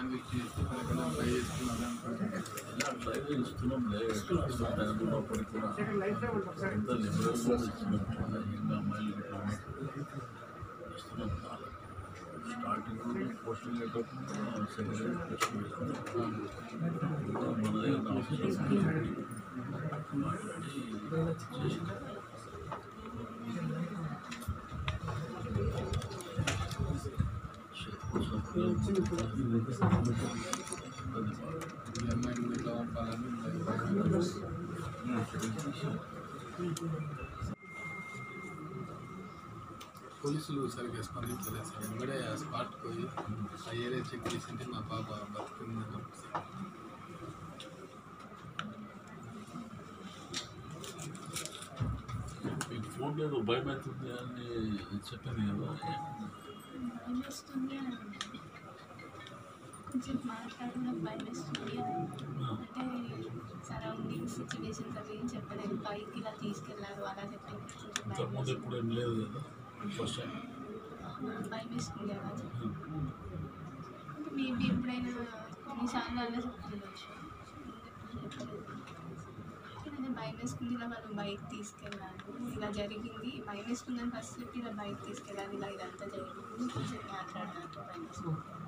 వ్యక్తి చేస్తే ఎక్కడ ట్రై చేస్తున్నారు డ్రైవ్ ఇస్తున్నాం లేదు టైం ఉన్నప్పటికీ కూడా ఎంత లిబరల్గా ఇస్తున్నాం చాలా యంగ్ అమ్మాయిలు ఇట్లా ఇస్తున్నాం చాలా స్టార్టింగ్ పోస్టింగ్ అయ్యేటప్పుడు సెకండ్ పోస్టింగ్ వేసుకున్నాం మన దగ్గర ఆఫీస్లో మాట్లాడి చేసినాం అది ఈ అమ్మాయిని కూడా ఇట్లా పంపాలని పోలీసులు సరిగ్గా స్పందించలేదు సార్ వెంబడే ఆ స్పాట్కి పోయి ఆ ఏరియా చెక్ చేసింటే మా పాప బతుకుందని చెప్పేసి మీకు ఫోన్ లేదు భయం అవుతుంది అని చెప్పింది కదా భయం వేస్తుంది అని అన్నాను. కొంచెం మాట్లాడిన భయం వేస్తుంది అని అంటే సరౌండింగ్ సిచ్యువేషన్స్ అవి ఏం చెప్పలేదు పైకి ఇలా తీసుకెళ్ళారు అలా చెప్పారు కొంచెం భయం ఇంతకుముందు ఎప్పుడు ఏం లేదు కదా ఫస్ట్ టైం వేస్తుంది. భయం వేస్తుంది అలా చెప్పి అంటే మేబీ ఎప్పుడైనా కొన్నిసార్లు అలా చెప్తుండొచ్చు అదే భయం వేసుకుంది ఇలా వాళ్ళు బైక్ తీసుకెళ్ళారు ఇలా జరిగింది భయం వేసుకుందని ఫస్ట్ చెప్పి ఇలా బైక్ తీసుకెళ్ళాలి ఇలా ఇదంతా జరిగింది కొంచెం మాట్లాడినట్టు భయం వేసుకుంది